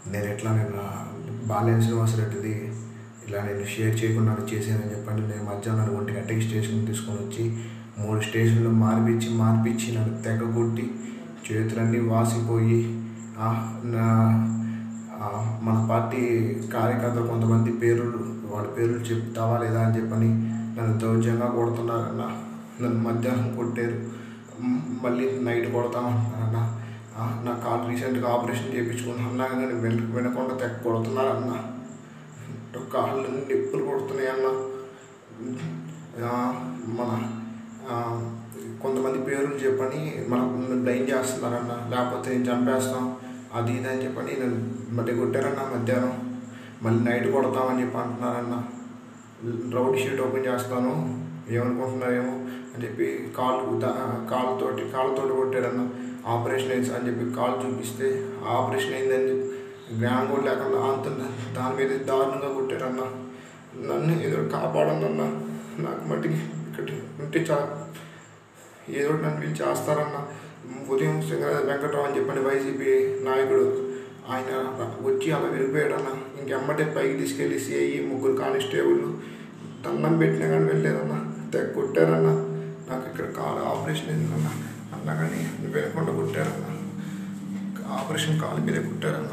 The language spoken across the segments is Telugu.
నేను ఎట్లా నేను బాల్యం శ్రీనివాసరెడ్డిది ఇలా నేను షేర్ చేయకుండా చేశానని చెప్పండి నేను మధ్యాహ్నం ఒంటి గంటకి స్టేషన్ తీసుకొని వచ్చి మూడు స్టేషన్లు మార్పిచ్చి మార్పిచ్చి నన్ను తెగ కొట్టి చేతులన్నీ వాసిపోయి ఆ, నా ఆ, మన పార్టీ కార్యకర్తలు కొంతమంది పేర్లు వాళ్ళ పేర్లు చెప్తావా లేదా అని చెప్పని నన్ను దౌర్జంగా కొడుతున్నారన్న నన్ను మధ్యాహ్నం కొట్టారు మ్, మళ్ళీ నైట్ కొడతామన్నారన్న ఆ, నా కాలు రీసెంట్గా ఆపరేషన్ చేయించుకున్నాను అన్నా కానీ వెన వినకుండా తెగ కొడుతున్నారన్న కాళ్ళు నిప్పులు కొడుతున్నాయి అన్న ఆ, మన ఆ, కొంతమంది పేర్లు చెప్పని మనకు బ్లైండ్ చేస్తున్నారన్న లేకపోతే నేను చంపేస్తాం అది ఇది అని చెప్పని నేను మళ్ళీ కొట్టారన్న మధ్యాహ్నం మళ్ళీ నైట్ కొడతామని చెప్పి అంటున్నారన్న రౌడీ షీట్ ఓపెన్ చేస్తాను ఏమనుకుంటున్నారేమో అని చెప్పి కాళ్ళు దా- కాళ్ళతోటి కాళ్ళతోటి కొట్టారన్న ఆపరేషన్ అయింది అని చెప్పి కాళ్ళు చూపిస్తే ఆపరేషన్ అయిందని చెప్పి జ్ఞానం కూడా లేకుండా అంత దాని మీద దారుణంగా కొట్టారన్న నన్ను ఏదో కాపాడనన్న నాకు మట్టికి ఇక్కడ ఉంటే చాలా ఏదో ఒకటి నన్ను వీళ్ళు చేస్తారన్న ఉదయం సింగరాజ వెంకటరావు అని చెప్పని వైసీపీ నాయకుడు ఆయన వచ్చి అలా వెళ్ళిపోయాడన్న ఇంకెమ్మటే పైకి తీసుకెళ్ళి సిఐ ముగ్గురు కానిస్టేబుల్ దండం పెట్టినా కానీ వెళ్ళలేదన్న తెగ కొట్టారన్న నాకు ఇక్కడ కాలు ఆపరేషన్ అయిందన్న అన్నా కానీ వినకుండా కొట్టారన్న ఆపరేషన్ కాలు మీదే కొట్టారన్న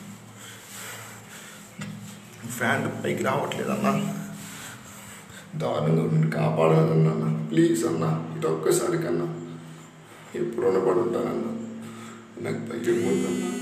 ఫ్యాన్ పైకి రావట్లేదన్నా దారుణంగా నేను కాపాడాలన్నా ప్లీజ్ అన్న ఇది ఒక్కసారి కన్నా ఎప్పుడు రుణపడి ఉంటానన్నా నాకు భయం పోతుందన్నా